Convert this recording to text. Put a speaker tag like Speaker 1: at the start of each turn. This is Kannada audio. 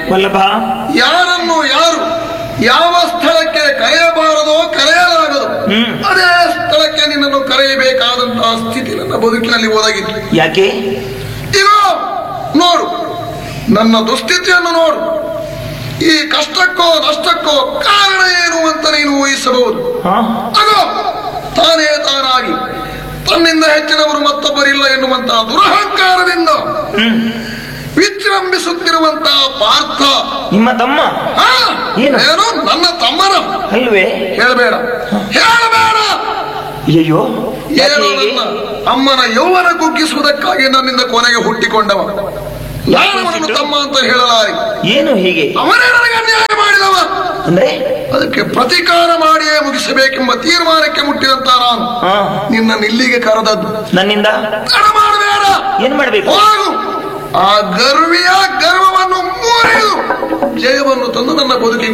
Speaker 1: ವಲ್ಲಭ
Speaker 2: ಯಾರನ್ನು ಯಾರು ಯಾವ ಸ್ಥಳಕ್ಕೆ ಕರೆಯಬಾರದೋ ಕರೆಯಲಾಗದು
Speaker 1: ಹ್ಮ್.
Speaker 2: ಅದೇ ಸ್ಥಳಕ್ಕೆ ನಿನ್ನನ್ನು ಕರೆಯಬೇಕಾದಂತಹ ಸ್ಥಿತಿ ನನ್ನ ಬದುಕಿನಲ್ಲಿ ಒದಗಿತ್ತು
Speaker 1: ಯಾಕೆ
Speaker 2: ಈಗ ನೋಡು ನನ್ನ ದುಸ್ಥಿತಿಯನ್ನು ನೋಡು ಈ ಕಷ್ಟಕ್ಕೋ ನಷ್ಟಕ್ಕೋ ಕಾರಣ ಏನು ಅಂತ ನೀನು ಊಹಿಸಬಹುದು
Speaker 1: ಹಾ
Speaker 2: ಅದು ತಾನೇ ತಾನಾಗಿ ತನ್ನಿಂದ ಹೆಚ್ಚಿನವರು ಮತ್ತೊಬ್ಬರಿಲ್ಲ ಎನ್ನುವಂತಹ ದುರಹಂಕಾರದಿಂದ
Speaker 1: ಹ್ಮ್
Speaker 2: ವಿಜೃಂಭಿಸುತ್ತಿರುವಂತಹ ಪಾರ್ಥ
Speaker 1: ನಿಮ್ಮ ತಮ್ಮ
Speaker 2: ಆ,
Speaker 1: ಏನು?
Speaker 2: ಏನು ನನ್ನ ತಮ್ಮನ
Speaker 1: ಅಲ್ವೇ
Speaker 2: ಹೇಳಬೇಡ ಹೇಳಬೇಡ
Speaker 1: ಅಯ್ಯೋ ಯಾಕೆ
Speaker 2: ಏನು
Speaker 1: ಹೀಗೆ?
Speaker 2: ನನ್ನ ಅಮ್ಮನ ಯೌವನ ಕುಗ್ಗಿಸುವುದಕ್ಕಾಗಿ ನನ್ನಿಂದ ಕೊನೆಗೆ ಹುಟ್ಟಿಕೊಂಡವ ನಾನು ಅವನನ್ನು ತಮ್ಮ ಅಂತ ಹೇಳಲಾರೆ
Speaker 1: ಏನು ಹೀಗೆ
Speaker 2: ಅವನೇ ನನಗೆ ಅನ್ಯಾಯ ಮಾಡಿದವ
Speaker 1: ಅಂದ್ರೆ
Speaker 2: ಅದಕ್ಕೆ ಪ್ರತೀಕಾರ ಮಾಡಿಯೇ ಮುಗಿಸಬೇಕೆಂಬ ತೀರ್ಮಾನಕ್ಕೆ ಮುಟ್ಟಿದಂತ ನಾನು
Speaker 1: ಹಾ
Speaker 2: ನಿನ್ನನ್ನು ಇಲ್ಲಿಗೆ ಕರೆದದ್ದು
Speaker 1: ನನ್ನಿಂದ
Speaker 2: ತಡ ಮಾಡಬೇಡ
Speaker 1: ಏನ್ ಮಾಡ್ಬೇಕು
Speaker 2: ಹೋಗು ಆ ಗರ್ವಿಯ ಗರ್ವವನ್ನು ಮುರಿದು ಜಯವನ್ನು ತಂದು ನನ್ನ ಬದುಕಿಗೆ